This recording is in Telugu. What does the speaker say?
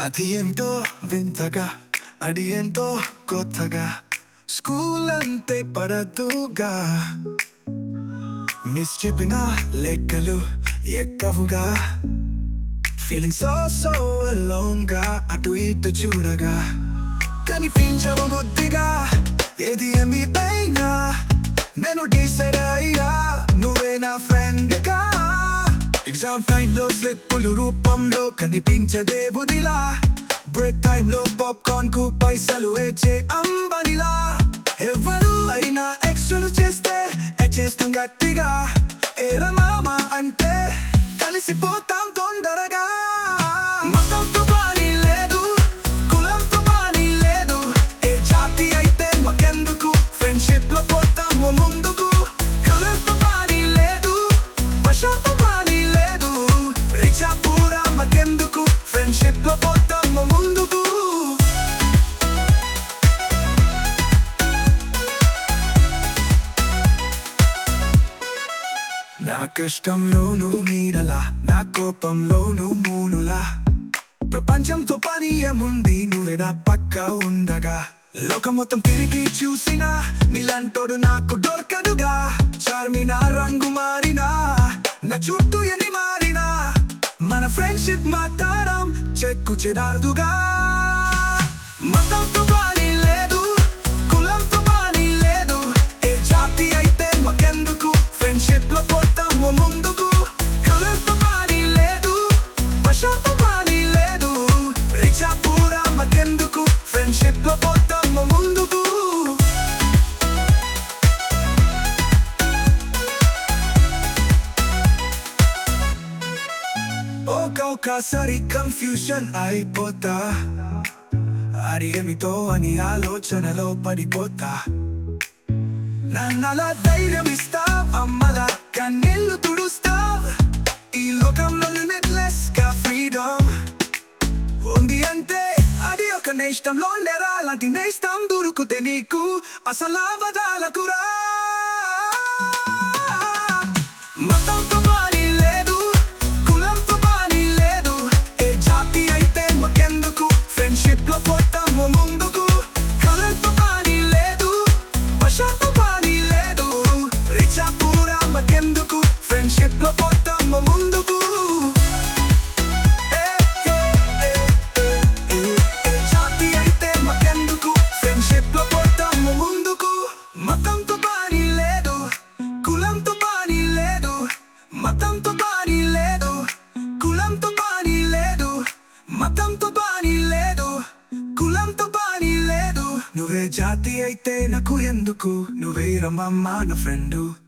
అది ఏంటో వింతగా అది ఏంటో కొత్తగా స్కూల్ అంతే పడదుగా మిస్ చెప్పిన లెక్కలు ఎక్కవుగా ఫీలింగ్ సో సో alone గా అటు ఇటు చూడగా కనిపించవు బుద్ధిగా ఏది ఏమి పైనా నేను డిసైడ్ అయ్యా నువ్వే నా ఫ్రెండ్ గా ఎగ్జామ్ టైం లో స్లిప్పులు రూపంలో కనిపించదే బుదిలా బ్రేక్ టైం లో పాప్కార్న్ కు పైసలు వేచే అంబనిలా ఎవరు అయినా ఎక్స్ట్రాలు చేస్తే చేస్తాం గట్టిగా ఏరా మామ అంటే కలిసిపోతాం తొందరగా మతంతో పని లేదు కులంతో పని లేదు ఏ జాతి అయితే మాకెందుకు ఫ్రెండ్షిప్ లో పోతాము ముందుకు కలర్తో పని లేదు భాషతో పని లేదు రిక్షా పూరా మాకెందుకు ఫ్రెండ్షిప్ లో పోతాము ముందుకు నా కష్టంలోను నీడలా నా కోపంలోను మూనులా ప్రపంచంతో పని ఏముంది నువ్వే నా పక్క ఉండగా లోకం మొత్తం తిరిగి చూసినా నీలాంటోడు నాకు దొరకదుగా చార్మినా రంగు మారినా నా చుట్టూ ఎన్ని మారినా మన ఫ్రెండ్షిప్ మాట్లాడడం చెక్కు చెదారుదుగా మతంతో పని లేదు కులంతో పని లేదు ఏ జాతి అయితే మాకెందుకు ఫ్రెండ్షిప్ లో పోతాము ముందుకు కలర్తో పని లేదు భాషతో పని లేదు రిక్షా పూరా మాకెందుకు ఫ్రెండ్షిప్ లో పోతాము ముందుకు ఒక్కొక్కసారి కన్ఫ్యూషన్ అయిపోతా అది ఏమిటో అని ఆలోచనలో పడిపోతా నన్నలా ధైర్యం ఇస్తా అమ్మల కన్నీళ్లు తుడుస్తా ఈ లోకంలో లిమిట్లెస్ గా ఫ్రీడమ్ ఉంది అంటే అది ఒక నేష్టంలో లేరా అలాంటి నేస్తం దొరుకుతే నీకు అసలు అవదాలకురా మతంతో పని లేదు కులంతో పని లేదు ఏ జాతి అయితే మాకెందుకు ఫ్రెండ్షిప్ లో పోతాము ముందుకు కలర్తో పని లేదు భాషతో పని లేదు రిచా పూరా మాకెందుకు ఫ్రెండ్షిప్ లో పోతాము ముందుకు ఏ, ఏ, ఏ, ఏ, ఏ, ఏ జాతి అయితే మాకెందుకు ఫ్రెండ్షిప్ లో పోతాము ముందుకు మతంతో పని లేదు కులంతో పని లేదు మతంతో పని లేదు కులంతో పని లేదు మతంతో పని లేదు కులంతో పని లేదు నువ్వే జాతి అయితే నాకు ఎందుకు నువ్వే రమ్మమ్మ నా ఫ్రెండు